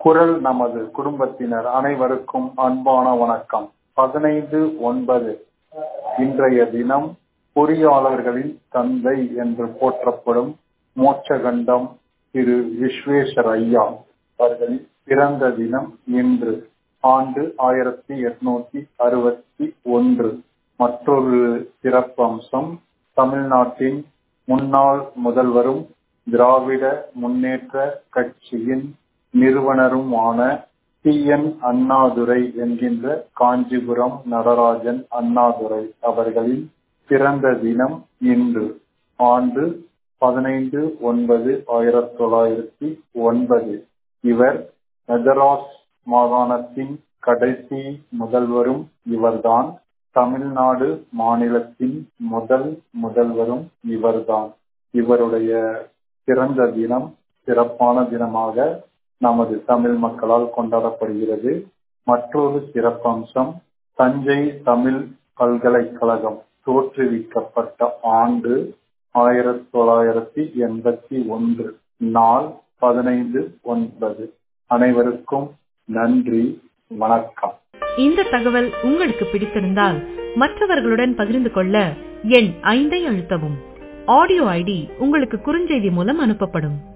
குரல் நமது குடும்பத்தினர் அனைவருக்கும் அன்பான வணக்கம் பதினைந்து ஒன்பது இன்றைய தினம் பொறியாளர்களின் தந்தை என்று போற்றப்படும் மோட்சகண்டம் திரு விஸ்வேஸ்வர் ஐயா அவர்களின் பிறந்த தினம் இன்று ஆண்டு ஆயிரத்தி எட்நூத்தி அறுபத்தி ஒன்று மற்றொரு சிறப்பம்சம் தமிழ்நாட்டின் முன்னாள் முதல்வரும் திராவிட முன்னேற்ற கட்சியின் நிறுவனருமான டி என் அண்ணாதுரை என்கின்ற காஞ்சிபுரம் நடராஜன் அண்ணாதுரை அவர்களின் பிறந்த தினம் இன்று ஆண்டு பதினைந்து ஒன்பது ஆயிரத்தி தொள்ளாயிரத்தி ஒன்பது இவர் மெதராஸ் மாகாணத்தின் கடைசி முதல்வரும் இவர்தான் தமிழ்நாடு மாநிலத்தின் முதல் முதல்வரும் இவர்தான் இவருடைய பிறந்த தினம் சிறப்பான தினமாக நமது தமிழ் மக்களால் கொண்டாடப்படுகிறது மற்றொரு சிறப்பம்சம் தஞ்சை தமிழ் பல்கலைக்கழகம் தோற்றுவிக்கப்பட்ட ஆண்டு ஆயிரத்தி தொள்ளாயிரத்தி எண்பத்தி ஒன்று நாள் பதினைந்து ஒன்பது அனைவருக்கும் நன்றி வணக்கம் இந்த தகவல் உங்களுக்கு பிடித்திருந்தால் மற்றவர்களுடன் பகிர்ந்து கொள்ள எண் ஐந்தை அழுத்தவும் ஆடியோ ஐடி உங்களுக்கு குறுஞ்செய்தி மூலம் அனுப்பப்படும்